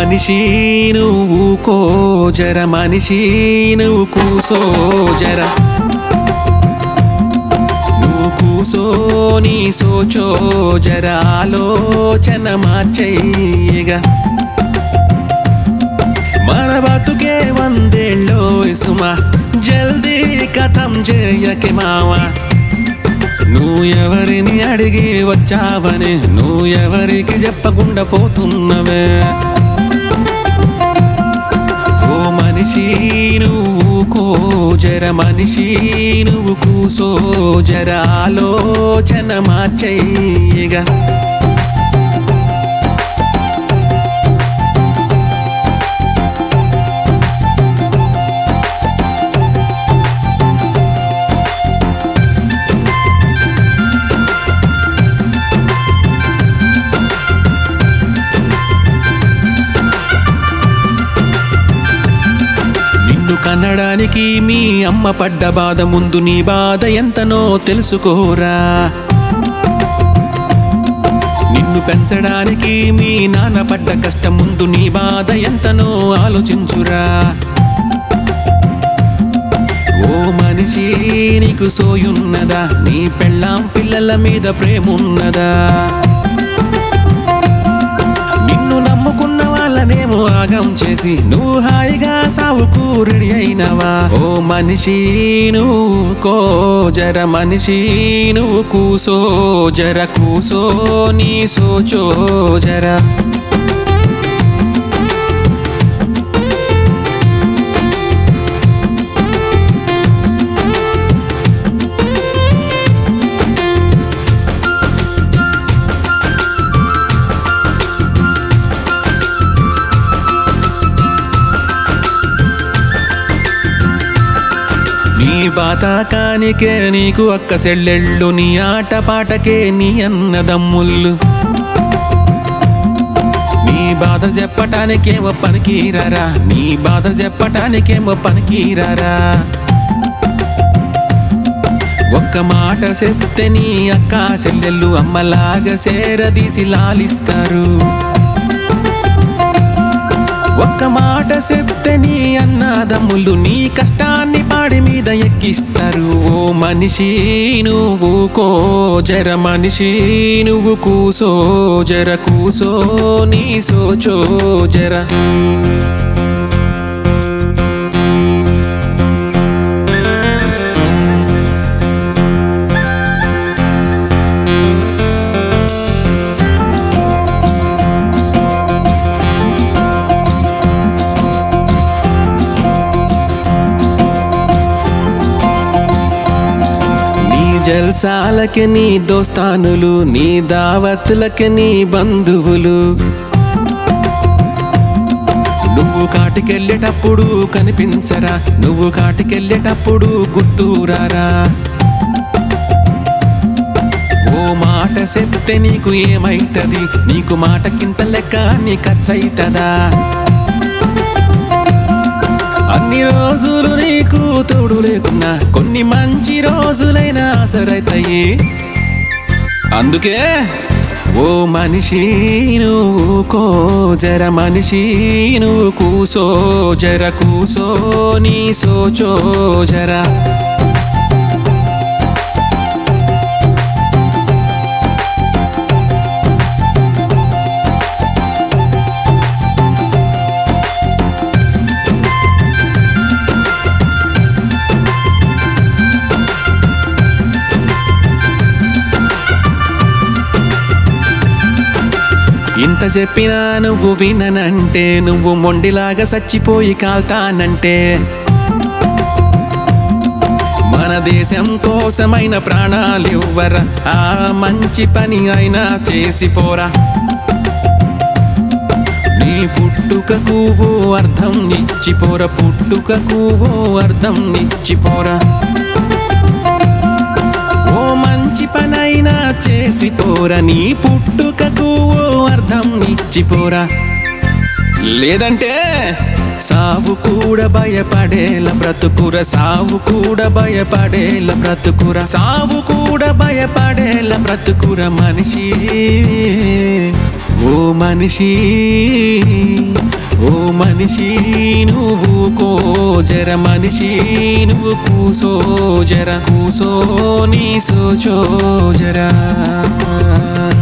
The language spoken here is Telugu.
మనిషి నువ్వు కో జర మనిషి నువ్వు కూసో జర నువ్వు కూసోని సోచో జర ఆలోచన మార్చయ్యగా మన బతుకే వందేళ్ళో సుమా జల్దీ కథం చేయకే మావా నువ్వు ఎవరిని అడిగి వచ్చావని నువ్వు ఎవరికి చెప్పకుండా పోతున్నవే ఓ మనిషి నువ్వు కో జర మనిషి నువ్వు కూసో జర ఆలోచన మార్చయ్యగా నిన్ను కన్నడానికి మీ అమ్మ పడ్డ బాధ ముందు నీ బాధ ఎంతనో తెలుసుకోరా నిన్ను పెంచడానికి మీ నాన్న పడ్డ కష్టం ముందు నీ బాధ ఎంతనో ఆలోచించురా ఓ మనిషి నీకు సోయున్నదా నీ పెళ్ళాం పిల్లల మీద ప్రేమున్నదా నిన్ను నమ్ముకున్న వాళ్ళనేమో ఆగం చేసి నువ్వు హాయిగా సావుకు రెడీ అయినవా ఓ మనిషి నువ్వు కో జర మనిషి నువ్వు కూసో జర కూసో నీ సోచో జర నీ బాతాకానికే నీకు అక్క సెల్లెళ్ళు నీ ఆట పాటకే నీ అన్నదమ్ముళ్ళు నీ బాధ చెప్పటానికేమో పనికిరారా నీ బాధ చెప్పటానికేమో పనికిరారా ఒక్క మాట చెప్తే నీ అక్క చెల్లెళ్ళు అమ్మలాగా సేరదీసి లాలిస్తారు ఒక్క మాట చెప్తే నీ అన్నదమ్ములు నీ కష్టాన్ని పాడి మీద ఎక్కిస్తారు ఓ మనిషి నువ్వు కో జర మనిషి నువ్వు కూసో జర కూసో నీ సోచో జర నీ జల్సాలకి నీ దోస్తానులు నీ దావత్లకి నీ బంధువులు నువ్వు కాటికెళ్ళేటప్పుడు కనిపించరా నువ్వు కాటికెళ్ళేటప్పుడు గుర్తురారా ఓ మాట చెప్తే నీకు ఏమైతది నీకు మాటకింత లెక్క నీ ఖర్చయితదా అన్ని రోజులు నీకు తోడు లేకున్నా కొన్ని మంచి రోజులైనా సరైతాయి అందుకే ఓ మనిషి నువ్వు కో జర మనిషి నువ్వు కూసో జర కూసో నీ సోచో జరా ఇంత చెప్పినా నువ్వు విననంటే నువ్వు మొండిలాగా చచ్చిపోయి కాల్తానంటే మన దేశం కోసమైన ప్రాణాలు ఇవ్వరా ఆ మంచి పని అయినా చేసిపోరా నీ పుట్టుకకు ఓ అర్థం ఇచ్చిపోరా పుట్టుకకు ఓ అర్థం ఇచ్చిపోరా ఓ మంచి పనైనా చేసిపోరా నీ పుట్టుకకు ఓ అర్థం ఇచ్చిపోరా లేదంటే సావు కూడా భయపడేల బ్రతుకుర సావు కూడా భయపడేల బ్రతుకుర సావు కూడా భయపడేల బ్రతుకుర మనిషి ఓ మనిషి ఓ మనిషి నువ్వు కో జర మనిషి నువ్వు కూసో జర కూసో నీ సోచో జరా